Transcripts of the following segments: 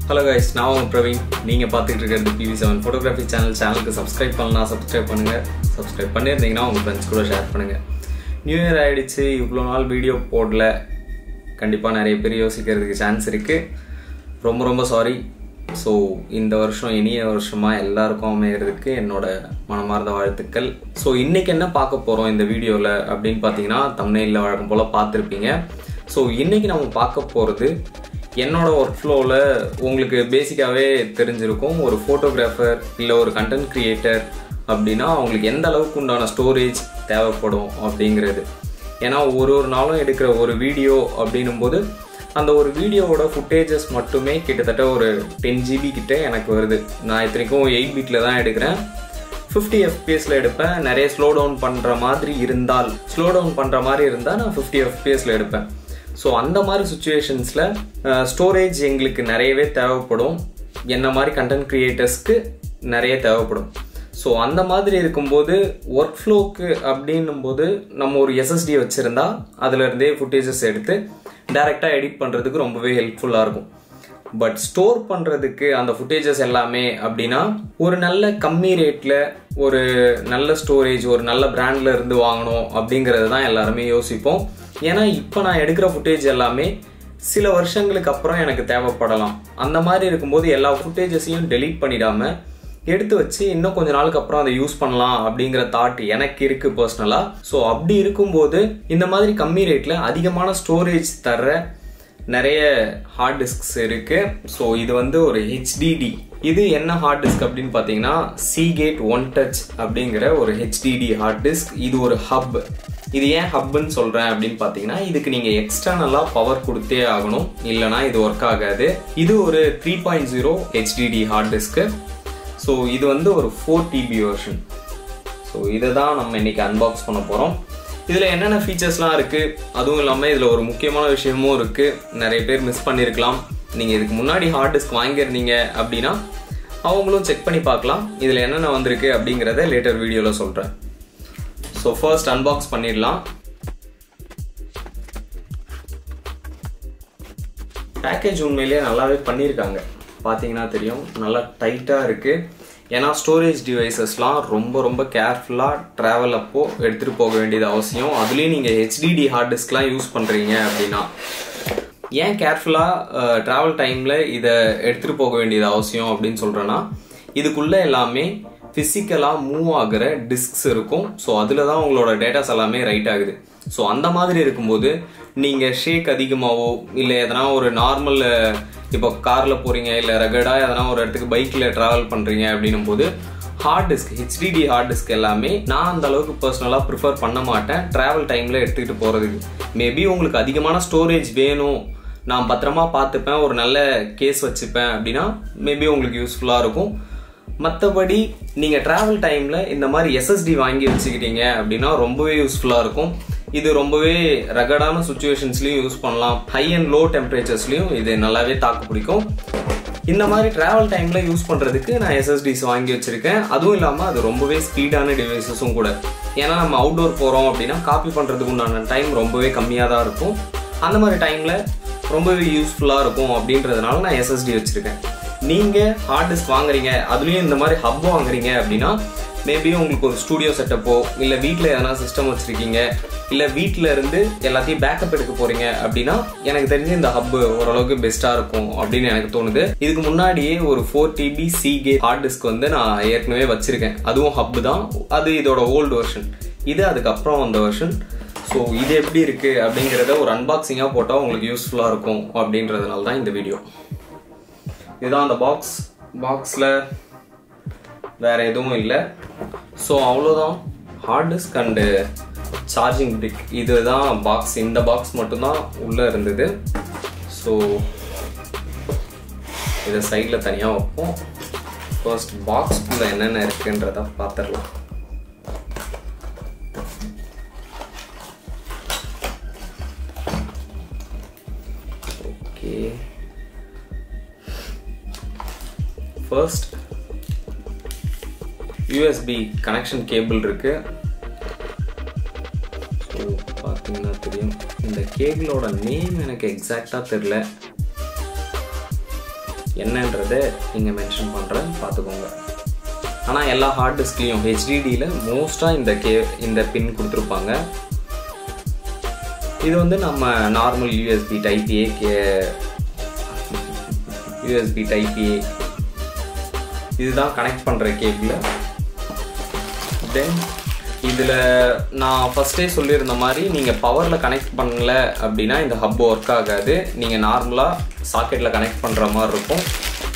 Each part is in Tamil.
ஹலோ கைஸ் நான் உங்கள் பிரவீன் நீங்கள் பார்த்துட்டு இருக்கிறது பிவி செவன் ஃபோட்டோகிராஃபி சேனல் சேனலுக்கு சப்ஸ்கிரைப் பண்ணலாம் சப்ஸ்கிரைப் பண்ணுங்கள் சப்ஸ்கிரைப் பண்ணியிருந்தீங்கன்னா உங்கள் ஃப்ரெண்ட்ஸ் கூட ஷேர் பண்ணுங்கள் நியூ இயர் ஆகிடுச்சு இவ்வளோ நாள் வீடியோ போடல கண்டிப்பாக நிறைய பேர் யோசிக்கிறதுக்கு சான்ஸ் இருக்குது ரொம்ப ரொம்ப சாரி ஸோ இந்த வருஷம் இனிய வருஷமாக எல்லாருக்கும் அமையிறதுக்கு என்னோட மனமார்ந்த வாழ்த்துக்கள் ஸோ இன்றைக்கி என்ன பார்க்க போகிறோம் இந்த வீடியோவில் அப்படின்னு பார்த்தீங்கன்னா தமிழில் வழக்கம் போல் பார்த்துருப்பீங்க ஸோ இன்றைக்கி நம்ம பார்க்க போகிறது என்னோட ஒர்க் ஃப்ளோவில் உங்களுக்கு பேசிக்காகவே தெரிஞ்சிருக்கும் ஒரு ஃபோட்டோகிராஃபர் இல்லை ஒரு கண்டென்ட் க்ரியேட்டர் அப்படின்னா அவங்களுக்கு எந்த அளவுக்கு உண்டான ஸ்டோரேஜ் தேவைப்படும் அப்படிங்கிறது ஏன்னா ஒரு ஒரு நாளும் எடுக்கிற ஒரு வீடியோ அப்படின்னும் போது அந்த ஒரு வீடியோவோட ஃபுட்டேஜஸ் மட்டுமே கிட்டத்தட்ட ஒரு டென் ஜிபி கிட்ட எனக்கு வருது நான் இத்தனைக்கும் எயிட் பீட்டில் தான் எடுக்கிறேன் ஃபிஃப்டி எஃபிஎஸில் எடுப்பேன் நிறைய ஸ்லோ டவுன் பண்ணுற மாதிரி இருந்தால் ஸ்லோ டவுன் பண்ணுற மாதிரி இருந்தால் நான் ஃபிஃப்டி எஃபிஎஸில் எடுப்பேன் ஸோ அந்த மாதிரி சுச்சுவேஷன்ஸில் ஸ்டோரேஜ் எங்களுக்கு நிறையவே தேவைப்படும் என்ன மாதிரி கண்டென்ட் க்ரியேட்டர்ஸ்க்கு நிறைய தேவைப்படும் ஸோ அந்த மாதிரி இருக்கும்போது ஒர்க் ஃப்ளோக்கு அப்படின்னும் போது நம்ம ஒரு எஸ்எஸ்டி வச்சுருந்தா அதுலேருந்தே ஃபுட்டேஜஸ் எடுத்து டைரெக்டாக எடிட் பண்ணுறதுக்கு ரொம்பவே ஹெல்ப்ஃபுல்லாக இருக்கும் பட் ஸ்டோர் பண்ணுறதுக்கு அந்த ஃபுட்டேஜஸ் எல்லாமே அப்படின்னா ஒரு நல்ல கம்மி ரேட்டில் ஒரு நல்ல ஸ்டோரேஜ் ஒரு நல்ல பிராண்டில் இருந்து வாங்கணும் அப்படிங்கிறது தான் எல்லாருமே யோசிப்போம் ஏன்னா இப்போ நான் எடுக்கிற ஃபுட்டேஜ் எல்லாமே சில வருஷங்களுக்கு அப்புறம் எனக்கு தேவைப்படலாம் அந்த மாதிரி இருக்கும்போது எல்லா ஃபுட்டேஜஸையும் டெலீட் பண்ணிடாம எடுத்து வச்சு இன்னும் கொஞ்ச நாளுக்கு அப்புறம் அதை யூஸ் பண்ணலாம் அப்படிங்கிற தாட் எனக்கு இருக்கு பர்சனலாக ஸோ அப்படி இருக்கும்போது இந்த மாதிரி கம்மி ரேட்டில் அதிகமான ஸ்டோரேஜ் தர்ற நிறைய ஹார்ட் டிஸ்க்ஸ் இருக்கு ஸோ இது வந்து ஒரு ஹெச்டிடி இது என்ன ஹார்ட் டிஸ்க் அப்படின்னு பார்த்தீங்கன்னா சிகேட் ஒன் டச் அப்படிங்கிற ஒரு ஹெச்டிடி ஹார்ட் டிஸ்க் இது ஒரு ஹப் இது ஏன் ஹப்னு சொல்கிறேன் அப்படின்னு பார்த்தீங்கன்னா இதுக்கு நீங்கள் எக்ஸ்டர்னலாக பவர் கொடுத்தே ஆகணும் இல்லைனா இது ஒர்க் ஆகாது இது ஒரு three point zero HDD hard disk so இது வந்து ஒரு ஃபோர் டிபி வெர்ஷன் ஸோ இதை தான் நம்ம இன்னைக்கு அன்பாக்ஸ் பண்ண போகிறோம் இதில் என்னென்ன ஃபீச்சர்ஸ்லாம் இருக்குது அதுவும் இல்லாமல் இதில் ஒரு முக்கியமான விஷயமும் இருக்குது நிறைய பேர் மிஸ் பண்ணியிருக்கலாம் நீங்கள் இதுக்கு முன்னாடி ஹார்ட் டிஸ்க் வாங்கியிருந்தீங்க அப்படின்னா அவங்களும் செக் பண்ணி பார்க்கலாம் இதில் என்னென்ன வந்திருக்கு அப்படிங்கிறத லேட்டர் வீடியோவில் சொல்கிறேன் ஸோ ஃபர்ஸ்ட் அன்பாக்ஸ் பண்ணிடலாம் பேக்கேஜ் உண்மையிலேயே நல்லாவே பண்ணியிருக்காங்க பார்த்தீங்கன்னா தெரியும் நல்லா டைட்டாக இருக்குது ஏன்னா ஸ்டோரேஜ் டிவைசஸ்லாம் ரொம்ப ரொம்ப கேர்ஃபுல்லாக ட்ராவல் அப்போ எடுத்துகிட்டு போக வேண்டியது அவசியம் அதுலேயும் நீங்கள் ஹெச்டிடி ஹார்ட் டிஸ்க்லாம் யூஸ் பண்ணுறீங்க அப்படின்னா ஏன் கேர்ஃபுல்லாக ட்ராவல் டைமில் இதை எடுத்துகிட்டு போக வேண்டியது அவசியம் அப்படின்னு சொல்கிறேன்னா இதுக்குள்ளே எல்லாமே ஃபிசிக்கலாக மூவ் ஆகிற டிஸ்க்ஸ் இருக்கும் ஸோ அதில் தான் உங்களோட டேட்டாஸ் எல்லாமே ரைட் ஆகுது ஸோ அந்த மாதிரி இருக்கும்போது நீங்கள் ஷேக் அதிகமாகவோ இல்லை எதனா ஒரு நார்மல் இப்போ காரில் போகிறீங்க இல்லை ரெகடாக எதனா ஒரு இடத்துக்கு பைக்கில் ட்ராவல் பண்ணுறீங்க அப்படின்னும் போது hard disk HDD hard disk எல்லாமே நான் அந்த அளவுக்கு பர்சனலாக ப்ரிஃபர் பண்ண மாட்டேன் ட்ராவல் டைமில் எடுத்துக்கிட்டு போகிறதுக்கு மேபி உங்களுக்கு அதிகமான ஸ்டோரேஜ் வேணும் நான் பத்திரமா பார்த்துப்பேன் ஒரு நல்ல கேஸ் வச்சுப்பேன் அப்படின்னா மேபி உங்களுக்கு யூஸ்ஃபுல்லாக இருக்கும் மற்றபடி நீங்கள் ட்ராவல் டைமில் இந்த மாதிரி எஸ்எஸ்டி வாங்கி வச்சுக்கிட்டீங்க அப்படின்னா ரொம்பவே யூஸ்ஃபுல்லாக இருக்கும் இது ரொம்பவே ரகடான சுச்சுவேஷன்ஸ்லையும் யூஸ் பண்ணலாம் ஹை அண்ட் லோ டெம்பரேச்சர்ஸ்லையும் இது நல்லாவே தாக்கு பிடிக்கும் இந்த மாதிரி ட்ராவல் டைமில் யூஸ் பண்ணுறதுக்கு நான் எஸ்எஸ்டிஸ் வாங்கி வச்சுருக்கேன் அதுவும் இல்லாமல் அது ரொம்பவே ஸ்பீடான டிவைசஸும் கூட ஏன்னா நம்ம அவுட்டோர் போகிறோம் அப்படின்னா காப்பி பண்ணுறதுக்கு உண்டான டைம் ரொம்பவே கம்மியாக தான் இருக்கும் அந்த மாதிரி டைமில் ரொம்பவே யூஸ்ஃபுல்லாக இருக்கும் அப்படின்றதுனால நான் எஸ்எஸ்டி வச்சுருக்கேன் நீங்கள் ஹார்ட் டிஸ்க் வாங்குறீங்க அதுலேயும் இந்த மாதிரி ஹப் வாங்குறீங்க அப்படின்னா மேபி உங்களுக்கு ஒரு ஸ்டூடியோ செட்டப்போ இல்லை வீட்டில் எதனா சிஸ்டம் வச்சுருக்கீங்க இல்லை வீட்டில் இருந்து எல்லாத்தையும் பேக்கப் எடுக்க போகிறீங்க அப்படின்னா எனக்கு தெரிஞ்சு இந்த ஹப் ஓரளவுக்கு பெஸ்ட்டாக இருக்கும் அப்படின்னு எனக்கு தோணுது இதுக்கு முன்னாடியே ஒரு ஃபோர் டிபி சிகே ஹார்ட் டிஸ்க் வந்து நான் ஏற்கனவே வச்சுருக்கேன் அதுவும் ஹப் தான் அது இதோட ஓல்டு வெர்ஷன் இது அதுக்கப்புறம் வந்த வெர்ஷன் ஸோ இது எப்படி இருக்குது அப்படிங்கிறத ஒரு அன்பாக்சிங்காக போட்டால் உங்களுக்கு யூஸ்ஃபுல்லாக இருக்கும் அப்படின்றதுனால தான் இந்த வீடியோ இதுதான் அந்த பாக்ஸ் பாக்ஸில் வேற எதுவும் இல்லை ஸோ அவ்வளோதான் hard disk and charging brick இதுதான் பாக்ஸ் இந்த பாக்ஸ் மட்டும்தான் உள்ளே இருந்தது ஸோ இதை சைடில் தனியாக வைப்போம் ஃபர்ஸ்ட் பாக்ஸ்குள்ளே என்னென்ன இருக்குன்றத பார்த்துடலாம் okay first USB connection cable இருக்கு ஸோ பார்த்தீங்கன்னா தெரியும் இந்த கேபிளோட நேம் எனக்கு எக்ஸாக்டாக தெரில என்னன்றதை இங்கே மென்ஷன் பண்ணுறேன் பார்த்துக்கோங்க ஆனால் எல்லா ஹார்ட் டிஸ்க்லேயும் ஹெச்டிடியில் மோஸ்ட்டாக இந்த கே இந்த பின் கொடுத்துருப்பாங்க இது வந்து நம்ம நார்மல் யூஎஸ்பி டைப் ஏ கே யூஎஸ்பி டைப் ஏ இதுதான் கனெக்ட் பண்ணுற கேபிள் தென் இதில் நான் ஃபஸ்ட்டே சொல்லியிருந்த மாதிரி நீங்கள் பவரில் கனெக்ட் பண்ணல அப்படின்னா இந்த ஹப் ஒர்க் ஆகாது நீங்கள் நார்மலாக சாக்கெட்டில் கனெக்ட் பண்ணுற மாதிரி இருக்கும்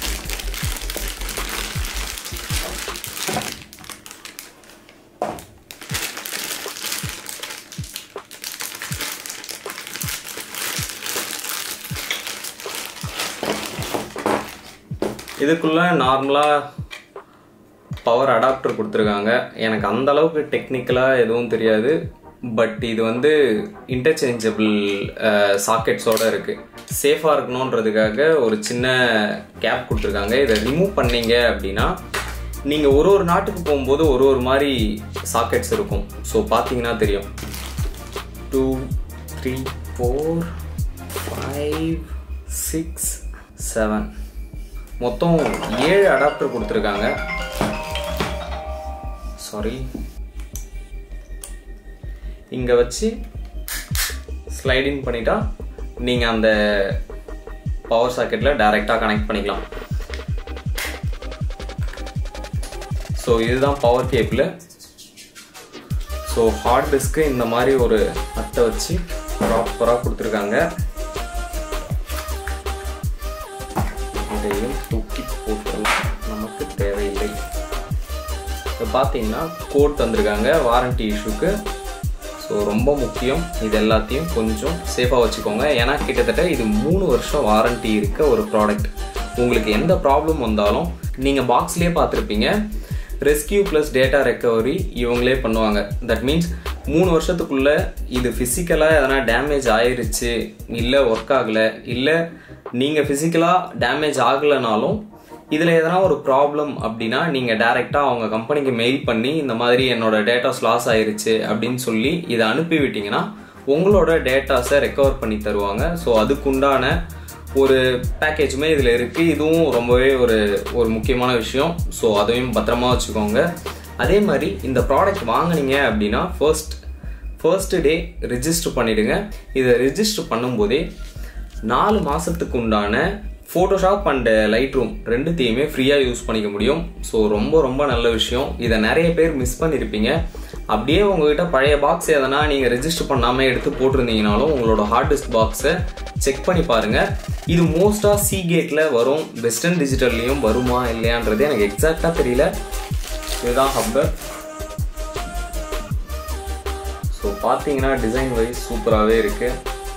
இதுக்குள்ள நார்மலாக பவர் அடாப்டர் கொடுத்துருக்காங்க எனக்கு அந்த அளவுக்கு டெக்னிக்கலாக எதுவும் தெரியாது பட் இது வந்து இன்டர்சேஞ்சபிள் சாக்கெட்ஸோட இருக்குது சேஃபாக இருக்கணுன்றதுக்காக ஒரு சின்ன கேப் கொடுத்துருக்காங்க இதை ரிமூவ் பண்ணீங்க அப்படின்னா நீங்கள் ஒரு ஒரு நாட்டுக்கு போகும்போது ஒரு ஒரு மாதிரி சாக்கெட்ஸ் இருக்கும் ஸோ பார்த்தீங்கன்னா தெரியும் two three four five six seven மொத்தம் ஏழு அடாப்டர் கொடுத்துருக்காங்க சாரி இங்கே வச்சு ஸ்லைடிங் பண்ணிட்டா நீங்கள் அந்த பவர் சாக்கெட்டில் டைரெக்டாக கனெக்ட் பண்ணிக்கலாம் ஸோ இதுதான் பவர் கேபிள் ஸோ ஹார்ட் டிஸ்க்கு இந்த மாதிரி ஒரு அட்டை வச்சு ப்ராப்பராக கொடுத்துருக்காங்க இதையும் தூக்கி போட்டுடலாம் நமக்கு தேவையில்லை இப்போ பார்த்தீங்கன்னா கோட் தந்திருக்காங்க வாரண்டி இஷ்யூக்கு ஸோ ரொம்ப முக்கியம் இது எல்லாத்தையும் கொஞ்சம் சேஃபாக வச்சுக்கோங்க ஏன்னா கிட்டத்தட்ட இது மூணு வருஷம் வாரண்டி இருக்க ஒரு ப்ராடக்ட் உங்களுக்கு எந்த ப்ராப்ளம் வந்தாலும் நீங்கள் பாக்ஸ்லேயே பார்த்துருப்பீங்க ரெஸ்கியூ ப்ளஸ் டேட்டா ரெக்கவரி இவங்களே பண்ணுவாங்க தட் மீன்ஸ் மூணு வருஷத்துக்குள்ளே இது ஃபிசிக்கலாக எதனா டேமேஜ் ஆயிருச்சு இல்லை ஒர்க் ஆகலை இல்லை நீங்கள் ஃபிசிக்கலாக டேமேஜ் ஆகலைனாலும் இதில் எதனா ஒரு ப்ராப்ளம் அப்படின்னா நீங்கள் டைரெக்டாக அவங்க கம்பெனிக்கு மெயில் பண்ணி இந்த மாதிரி என்னோட டேட்டாஸ் லாஸ் ஆயிருச்சு அப்படின்னு சொல்லி இதை அனுப்பி விட்டிங்கன்னா உங்களோட டேட்டாஸை ரெக்கவர் பண்ணி தருவாங்க ஸோ அதுக்குண்டான ஒரு பேக்கேஜுமே இதில் இருக்குது இதுவும் ரொம்பவே ஒரு ஒரு முக்கியமான விஷயம் ஸோ அதையும் பத்திரமா வச்சுக்கோங்க அதே மாதிரி இந்த ப்ராடக்ட் வாங்குனீங்க அப்படின்னா ஃபர்ஸ்ட் ஃபர்ஸ்ட் டே ரிஜிஸ்டர் பண்ணிடுங்க இதை ரிஜிஸ்டர் பண்ணும்போதே நாலு மாதத்துக்கு உண்டான ஃபோட்டோஷாப் அண்ட் லைட் ரூம் ரெண்டுத்தையுமே ஃப்ரீயாக யூஸ் பண்ணிக்க முடியும் ஸோ ரொம்ப ரொம்ப நல்ல விஷயம் இதை நிறைய பேர் மிஸ் பண்ணியிருப்பீங்க அப்படியே உங்ககிட்ட பழைய பாக்ஸ் எதனா நீங்கள் ரெஜிஸ்டர் பண்ணாமல் எடுத்து போட்டிருந்தீங்கனாலும் உங்களோட ஹார்ட் டிஸ்க் பாக்ஸை செக் பண்ணி பாருங்கள் இது மோஸ்ட்டாக சி கேட்டில் வரும் வெஸ்டர்ன் டிஜிட்டல்லையும் வருமா இல்லையான்றது எனக்கு எக்ஸாக்டாக தெரியல இதுதான் ஹப்பர் ஸோ பார்த்தீங்கன்னா டிசைன் வைஸ் சூப்பராகவே இருக்குது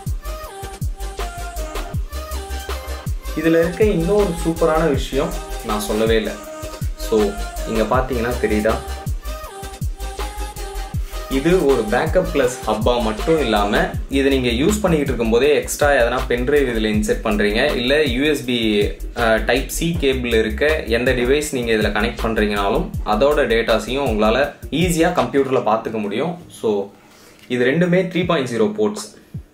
இதில் இருக்க இன்னொரு சூப்பரான விஷயம் நான் சொல்லவே இல்லை ஸோ இங்கே பார்த்தீங்கன்னா தெரியுதா இது ஒரு பேக்கப் ப்ளஸ் ஹப்பா மட்டும் இல்லாமல் இதை நீங்கள் யூஸ் பண்ணிக்கிட்டு இருக்கும்போதே எக்ஸ்ட்ரா எதனா பென்ட்ரைவ் இதில் இன்செர்ட் பண்ணுறீங்க இல்லை யூஎஸ்பி டைப் சி கேபிள் இருக்க எந்த டிவைஸ் நீங்கள் இதில் கனெக்ட் பண்ணுறீங்கனாலும் அதோட டேட்டாஸையும் உங்களால் ஈஸியாக கம்ப்யூட்டரில் பார்த்துக்க முடியும் ஸோ இது ரெண்டுமே three point zero ports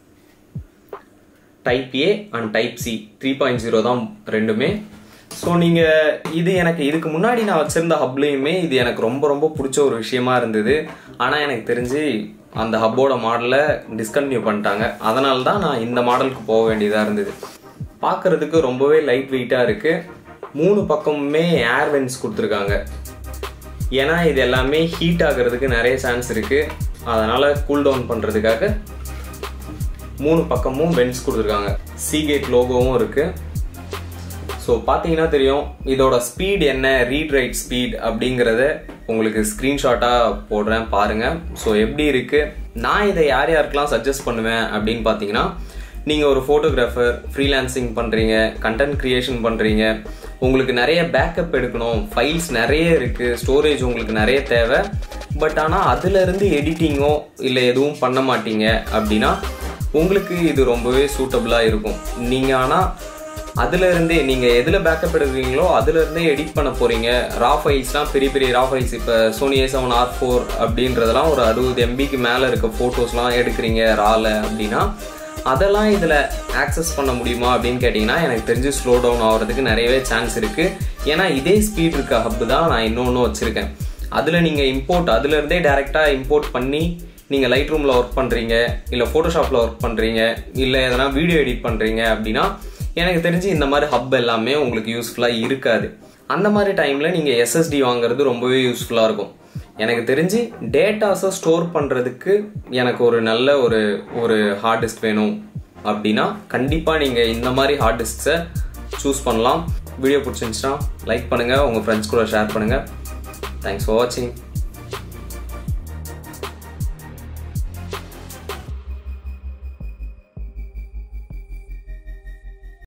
type A and type C three point zero தான் ரெண்டுமே ஸோ நீங்கள் இது எனக்கு இதுக்கு முன்னாடி நான் வச்சுருந்த ஹப்லேயுமே இது எனக்கு ரொம்ப ரொம்ப பிடிச்ச ஒரு விஷயமா இருந்தது ஆனால் எனக்கு தெரிஞ்சு அந்த ஹப்போட மாடலை டிஸ்கன்டினியூ பண்ணிட்டாங்க அதனால தான் நான் இந்த மாடலுக்கு போக வேண்டியதாக இருந்தது பார்க்குறதுக்கு ரொம்பவே லைட் வெயிட்டாக இருக்குது மூணு பக்கமுமே ஏர் வென்ஸ் கொடுத்துருக்காங்க ஏன்னா இது எல்லாமே ஹீட் ஆகிறதுக்கு நிறைய சான்ஸ் இருக்குது அதனால் கூல் டவுன் பண்ணுறதுக்காக மூணு பக்கமும் பென்ஸ் கொடுத்துருக்காங்க சீகேட் லோகோவும் இருக்குது ஸோ பார்த்தீங்கன்னா தெரியும் இதோட ஸ்பீட் என்ன ரீட் ரைட் ஸ்பீட் அப்படிங்கிறத உங்களுக்கு ஸ்க்ரீன்ஷாட்டாக போடுறேன் பாருங்கள் ஸோ எப்படி இருக்குது நான் இதை யார் யாருக்கெல்லாம் சஜஸ்ட் பண்ணுவேன் அப்படின்னு பார்த்தீங்கன்னா நீங்கள் ஒரு ஃபோட்டோகிராஃபர் ஃப்ரீலான்சிங் பண்ணுறீங்க கண்டென்ட் க்ரியேஷன் பண்ணுறீங்க உங்களுக்கு நிறைய பேக்கப் எடுக்கணும் ஃபைல்ஸ் நிறைய இருக்குது ஸ்டோரேஜ் உங்களுக்கு நிறைய தேவை பட் ஆனால் அதுலேருந்து எடிட்டிங்கோ இல்லை எதுவும் பண்ண மாட்டீங்க அப்படின்னா உங்களுக்கு இது ரொம்பவே சூட்டபுளாக இருக்கும் நீங்கள் ஆனால் அதுல இருந்தே நீங்க எதுல பேக்கப் எடுக்கிறீங்களோ அதுல இருந்தே எடிட் பண்ண போறீங்க ரா ஃபைல்ஸ்லாம் பெரிய பெரிய ரா ஃபைல்ஸ் இப்போ Sony A seven R four அப்படின்றதெல்லாம் ஒரு அறுபது எம்பிக்கு மேல இருக்க போட்டோஸ்லாம் எடுக்கிறீங்க ரால அப்படின்னா அதெல்லாம் இதில் ஆக்சஸ் பண்ண முடியுமா அப்படின்னு கேட்டிங்கன்னா எனக்கு தெரிஞ்சு ஸ்லோ டவுன் ஆகிறதுக்கு நிறையவே சான்ஸ் இருக்குது ஏன்னா இதே ஸ்பீட் இருக்க ஹப்பு தான் நான் இன்னொன்று வச்சுருக்கேன் அதில் நீங்கள் இம்போர்ட் அதுலேருந்தே டேரெக்டாக இம்போர்ட் பண்ணி நீங்கள் லைட் ரூமில் ஒர்க் பண்ணுறீங்க இல்லை ஃபோட்டோஷாப்பில் ஒர்க் பண்ணுறீங்க இல்லை எதனா வீடியோ எடிட் பண்ணுறீங்க அப்படின்னா எனக்கு தெரிஞ்சு இந்த மாதிரி ஹப் எல்லாமே உங்களுக்கு யூஸ்ஃபுல்லாக இருக்காது அந்த மாதிரி டைமில் நீங்கள் எஸ்எஸ்டி வாங்குறது ரொம்பவே யூஸ்ஃபுல்லாக இருக்கும் எனக்கு தெரிஞ்சு டேட்டாஸை ஸ்டோர் பண்ணுறதுக்கு எனக்கு ஒரு நல்ல ஒரு ஒரு ஹார்ட் டிஸ்க் வேணும் அப்படின்னா கண்டிப்பாக நீங்கள் இந்த மாதிரி ஹார்ட் டிஸ்க்ஸை சூஸ் பண்ணலாம் வீடியோ பிடிச்சிருந்துச்சுன்னா லைக் பண்ணுங்கள் உங்கள் ஃப்ரெண்ட்ஸ் கூட ஷேர் பண்ணுங்கள் தேங்க்ஸ் ஃபார் வாட்சிங்